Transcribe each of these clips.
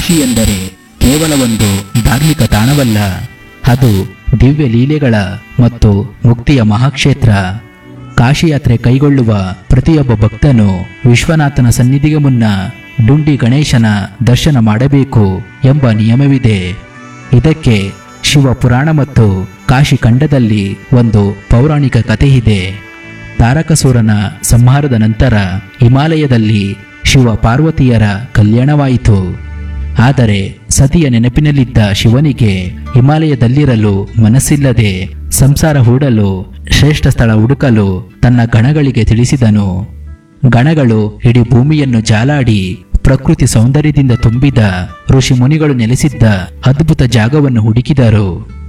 ಕಾಶಿ ಎಂದರೆ ಕೇವಲ ಒಂದು ಧಾರ್ಮಿಕ ತಾಣವಲ್ಲ ಅದು ದಿವ್ಯ ಲೀಲೆಗಳ ಮತ್ತು ಮುಕ್ತಿಯ ಮಹಾಕ್ಷೇತ್ರ ಕಾಶಿ ಯಾತ್ರೆ ಕೈಗೊಳ್ಳುವ ಪ್ರತಿಯೊಬ್ಬ ಭಕ್ತನು ವಿಶ್ವನಾಥನ ಸನ್ನಿಧಿಗೆ ಮುನ್ನ ಡುಂಡಿ ಗಣೇಶನ ದರ್ಶನ ಮಾಡಬೇಕು ಎಂಬ ನಿಯಮವಿದೆ ಇದಕ್ಕೆ ಶಿವ ಪುರಾಣ ಮತ್ತು ಕಾಶಿ ಖಂಡದಲ್ಲಿ ಒಂದು ಪೌರಾಣಿಕ ಕಥೆ ಇದೆ ತಾರಕಸೂರನ ಸಂಹಾರದ ನಂತರ ಹಿಮಾಲಯದಲ್ಲಿ ಶಿವ ಪಾರ್ವತಿಯರ ಕಲ್ಯಾಣವಾಯಿತು ಆದರೆ ಸತಿಯ ನೆನಪಿನಲ್ಲಿದ್ದ ಶಿವನಿಗೆ ಹಿಮಾಲಯದಲ್ಲಿರಲು ಮನಸ್ಸಿಲ್ಲದೆ ಸಂಸಾರ ಹೂಡಲು ಶ್ರೇಷ್ಠ ಸ್ಥಳ ಹುಡುಕಲು ತನ್ನ ಗಣಗಳಿಗೆ ತಿಳಿಸಿದನು ಗಣಗಳು ಇಡೀ ಭೂಮಿಯನ್ನು ಜಾಲಾಡಿ ಪ್ರಕೃತಿ ಸೌಂದರ್ಯದಿಂದ ತುಂಬಿದ ಋಷಿ ಮುನಿಗಳು ನೆಲೆಸಿದ್ದ ಅದ್ಭುತ ಜಾಗವನ್ನು ಹುಡುಕಿದರು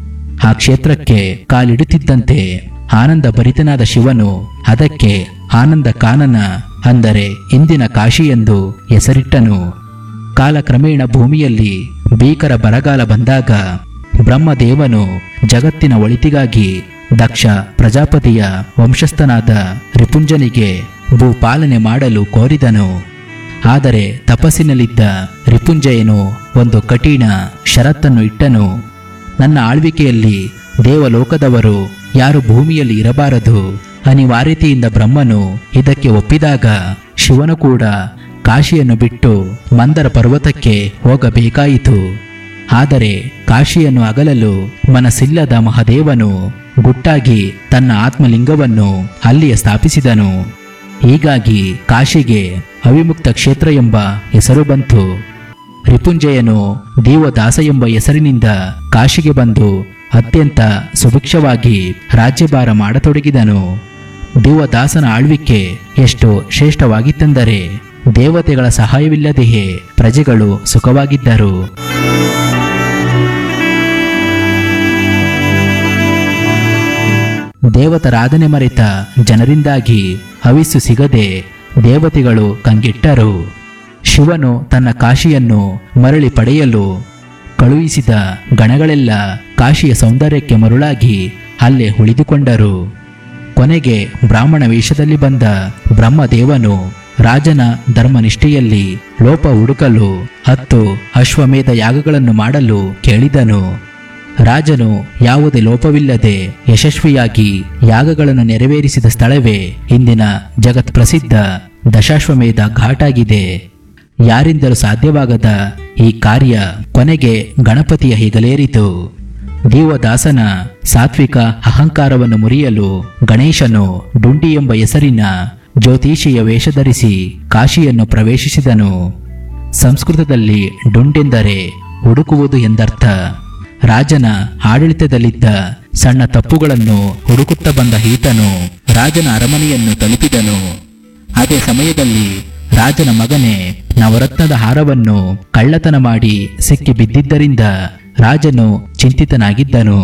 ಆ ಕ್ಷೇತ್ರಕ್ಕೆ ಕಾಲಿಡುತ್ತಿದ್ದಂತೆ ಆನಂದ ಭರಿತನಾದ ಶಿವನು ಅದಕ್ಕೆ ಆನಂದ ಕಾನನ ಅಂದರೆ ಇಂದಿನ ಕಾಶಿ ಎಂದು ಹೆಸರಿಟ್ಟನು ಕಾಲಕ್ರಮೇಣ ಭೂಮಿಯಲ್ಲಿ ಭೀಕರ ಬರಗಾಲ ಬಂದಾಗ ಬ್ರಹ್ಮದೇವನು ಜಗತ್ತಿನ ಒಳಿತಿಗಾಗಿ ದಕ್ಷ ಪ್ರಜಾಪತಿಯ ವಂಶಸ್ಥನಾದ ರಿಪುಂಜನಿಗೆ ಭೂಪಾಲನೆ ಮಾಡಲು ಕೋರಿದನು ಆದರೆ ತಪಸ್ಸಿನಲ್ಲಿದ್ದ ರಿಪುಂಜಯನು ಒಂದು ಕಠಿಣ ಷರತ್ತನ್ನು ಇಟ್ಟನು ನನ್ನ ಆಳ್ವಿಕೆಯಲ್ಲಿ ದೇವಲೋಕದವರು ಯಾರು ಭೂಮಿಯಲ್ಲಿ ಇರಬಾರದು ಅನಿವಾರ್ಯತೆಯಿಂದ ಬ್ರಹ್ಮನು ಇದಕ್ಕೆ ಒಪ್ಪಿದಾಗ ಶಿವನು ಕೂಡ ಕಾಶಿಯನ್ನು ಬಿಟ್ಟು ಮಂದರ ಪರ್ವತಕ್ಕೆ ಹೋಗಬೇಕಾಯಿತು ಆದರೆ ಕಾಶಿಯನ್ನು ಅಗಲಲು ಮನಸ್ಸಿಲ್ಲದ ಮಹಾದೇವನು ಗುಟ್ಟಾಗಿ ತನ್ನ ಆತ್ಮಲಿಂಗವನ್ನು ಅಲ್ಲಿಯೇ ಸ್ಥಾಪಿಸಿದನು ಹೀಗಾಗಿ ಕಾಶಿಗೆ ಅವಿಮುಕ್ತ ಕ್ಷೇತ್ರ ಎಂಬ ಹೆಸರು ಬಂತು ರಿಪುಂಜಯನು ದೇವದಾಸ ಎಂಬ ಹೆಸರಿನಿಂದ ಕಾಶಿಗೆ ಬಂದು ಅತ್ಯಂತ ಸುಭಿಕ್ಷವಾಗಿ ರಾಜ್ಯಭಾರ ಮಾಡತೊಡಗಿದನು ದೇವದಾಸನ ಆಳ್ವಿಕೆ ಎಷ್ಟು ಶ್ರೇಷ್ಠವಾಗಿತ್ತೆಂದರೆ ದೇವತೆಗಳ ಸಹಾಯವಿಲ್ಲದೆಯೇ ಪ್ರಜೆಗಳು ಸುಖವಾಗಿದ್ದರು ದೇವತರಾಧನೆ ಮರೆತ ಜನರಿಂದಾಗಿ ಹವಿಸ್ಸು ಸಿಗದೆ ದೇವತೆಗಳು ಕಂಗೆಟ್ಟರು ಶಿವನು ತನ್ನ ಕಾಶಿಯನ್ನು ಮರಳಿ ಪಡೆಯಲು ಕಳುಹಿಸಿದ ಗಣಗಳೆಲ್ಲ ಕಾಶಿಯ ಸೌಂದರ್ಯಕ್ಕೆ ಮರುಳಾಗಿ ಅಲ್ಲೇ ಉಳಿದುಕೊಂಡರು ಕೊನೆಗೆ ಬ್ರಾಹ್ಮಣ ವೇಷದಲ್ಲಿ ಬಂದ ಬ್ರಹ್ಮದೇವನು ರಾಜನ ಧರ್ಮನಿಷ್ಠೆಯಲ್ಲಿ ಲೋಪ ಹುಡುಕಲು ಹತ್ತು ಅಶ್ವಮೇಧ ಯಾಗಗಳನ್ನು ಮಾಡಲು ಕೇಳಿದನು ರಾಜನು ಯಾವುದೇ ಲೋಪವಿಲ್ಲದೆ ಯಶಸ್ವಿಯಾಗಿ ಯಾಗಗಳನ್ನು ನೆರವೇರಿಸಿದ ಸ್ಥಳವೇ ಇಂದಿನ ಜಗತ್ ಪ್ರಸಿದ್ಧ ದಶಾಶ್ವಮೇಧ ಘಾಟಾಗಿದೆ ಯಾರಿಂದಲೂ ಸಾಧ್ಯವಾಗದ ಈ ಕಾರ್ಯ ಕೊನೆಗೆ ಗಣಪತಿಯ ಹೆಗಲೇರಿತು ದೇವದಾಸನ ಸಾತ್ವಿಕ ಅಹಂಕಾರವನ್ನು ಮುರಿಯಲು ಗಣೇಶನು ಡುಂಡಿ ಎಂಬ ಹೆಸರಿನ ಜ್ಯೋತಿಷಿಯ ವೇಷ ಧರಿಸಿ ಕಾಶಿಯನ್ನು ಪ್ರವೇಶಿಸಿದನು ಸಂಸ್ಕೃತದಲ್ಲಿ ಡುಂಡೆಂದರೆ ಹುಡುಕುವುದು ಎಂದರ್ಥ ರಾಜನ ಆಡಳಿತದಲ್ಲಿದ್ದ ಸಣ್ಣ ತಪ್ಪುಗಳನ್ನು ಹುಡುಕುತ್ತಾ ಬಂದ ಈತನು ರಾಜನ ಅರಮನೆಯನ್ನು ತಲುಪಿದನು ಅದೇ ಸಮಯದಲ್ಲಿ ರಾಜನ ಮಗನೇ ನವರತ್ನದ ಹಾರವನ್ನು ಕಳ್ಳತನ ಮಾಡಿ ಸಿಕ್ಕಿ ಬಿದ್ದಿದ್ದರಿಂದ ರಾಜನು ಚಿಂತಿತನಾಗಿದ್ದನು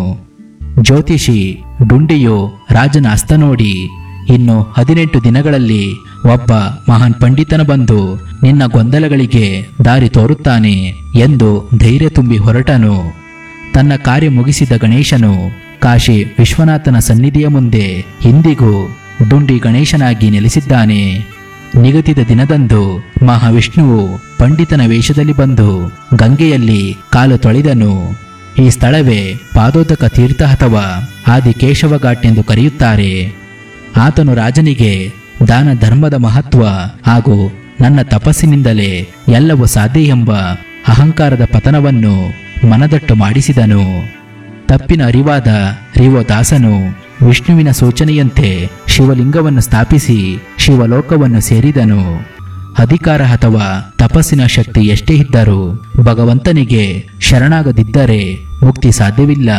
ಜ್ಯೋತಿಷಿ ಡುಂಡಿಯು ರಾಜನ ಹಸ್ತ ನೋಡಿ ಇನ್ನು ಹದಿನೆಂಟು ದಿನಗಳಲ್ಲಿ ಒಬ್ಬ ಮಹಾನ್ ಪಂಡಿತನ ಬಂದು ನಿನ್ನ ಗೊಂದಲಗಳಿಗೆ ದಾರಿ ತೋರುತ್ತಾನೆ ಎಂದು ಧೈರ್ಯ ತುಂಬಿ ಹೊರಟನು ತನ್ನ ಕಾರ್ಯ ಮುಗಿಸಿದ ಗಣೇಶನು ಕಾಶಿ ವಿಶ್ವನಾಥನ ಸನ್ನಿಧಿಯ ಮುಂದೆ ಇಂದಿಗೂ ಡುಂಡಿ ಗಣೇಶನಾಗಿ ನೆಲೆಸಿದ್ದಾನೆ ನಿಗದಿತ ದಿನದಂದು ಮಹಾವಿಷ್ಣುವು ಪಂಡಿತನ ವೇಷದಲ್ಲಿ ಬಂದು ಗಂಗೆಯಲ್ಲಿ ಕಾಲು ತೊಳೆದನು ಈ ಸ್ಥಳವೇ ಪಾದೋದಕ ತೀರ್ಥ ಅಥವಾ ಆದಿಕೇಶವ ಘಾಟ್ ಎಂದು ಕರೆಯುತ್ತಾರೆ ಆತನು ರಾಜನಿಗೆ ದಾನ ಧರ್ಮದ ಮಹತ್ವ ಹಾಗೂ ನನ್ನ ತಪಸ್ಸಿನಿಂದಲೇ ಎಲ್ಲವೂ ಸಾಧ್ಯ ಎಂಬ ಅಹಂಕಾರದ ಪತನವನ್ನು ಮನದಟ್ಟು ಮಾಡಿಸಿದನು ತಪ್ಪಿನ ಅರಿವಾದ ರಿವೋದಾಸನು ವಿಷ್ಣುವಿನ ಸೂಚನೆಯಂತೆ ಶಿವಲಿಂಗವನ್ನು ಸ್ಥಾಪಿಸಿ ಶಿವಲೋಕವನ್ನು ಸೇರಿದನು ಅಧಿಕಾರ ಅಥವಾ ತಪಸ್ಸಿನ ಶಕ್ತಿ ಎಷ್ಟೇ ಇದ್ದರೂ ಭಗವಂತನಿಗೆ ಶರಣಾಗದಿದ್ದರೆ ಮುಕ್ತಿ ಸಾಧ್ಯವಿಲ್ಲ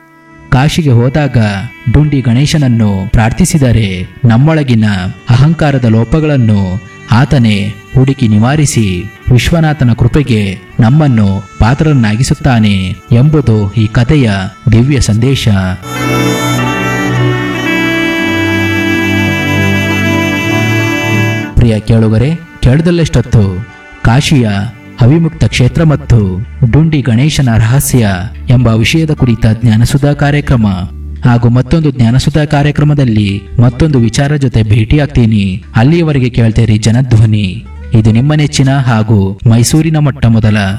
ಕಾಶಿಗೆ ಹೋದಾಗ ಡುಂಡಿ ಗಣೇಶನನ್ನು ಪ್ರಾರ್ಥಿಸಿದರೆ ನಮ್ಮೊಳಗಿನ ಅಹಂಕಾರದ ಲೋಪಗಳನ್ನು ಆತನೇ ಹುಡುಕಿ ನಿವಾರಿಸಿ ವಿಶ್ವನಾಥನ ಕೃಪೆಗೆ ನಮ್ಮನ್ನು ಪಾತ್ರರನ್ನಾಗಿಸುತ್ತಾನೆ ಎಂಬುದು ಈ ಕಥೆಯ ದಿವ್ಯ ಸಂದೇಶ ಪ್ರಿಯ ಕೇಳುಗರೆ ಕೇಳದಲ್ಲೆಷ್ಟೊತ್ತು ಕಾಶಿಯ ಅವಿಮುಕ್ತ ಕ್ಷೇತ್ರ ಮತ್ತು ಡುಂಡಿ ಗಣೇಶನ ರಹಸ್ಯ ಎಂಬ ವಿಷಯದ ಕುರಿತ ಜ್ಞಾನಸುಧಾ ಕಾರ್ಯಕ್ರಮ ಹಾಗೂ ಮತ್ತೊಂದು ಜ್ಞಾನಸುಧಾ ಕಾರ್ಯಕ್ರಮದಲ್ಲಿ ಮತ್ತೊಂದು ವಿಚಾರ ಜೊತೆ ಭೇಟಿಯಾಗ್ತೀನಿ ಅಲ್ಲಿಯವರೆಗೆ ಕೇಳ್ತೇರಿ ಜನಧ್ವನಿ ಇದು ನಿಮ್ಮ ನೆಚ್ಚಿನ ಹಾಗೂ ಮೈಸೂರಿನ ಮೊಟ್ಟ ಮೊದಲ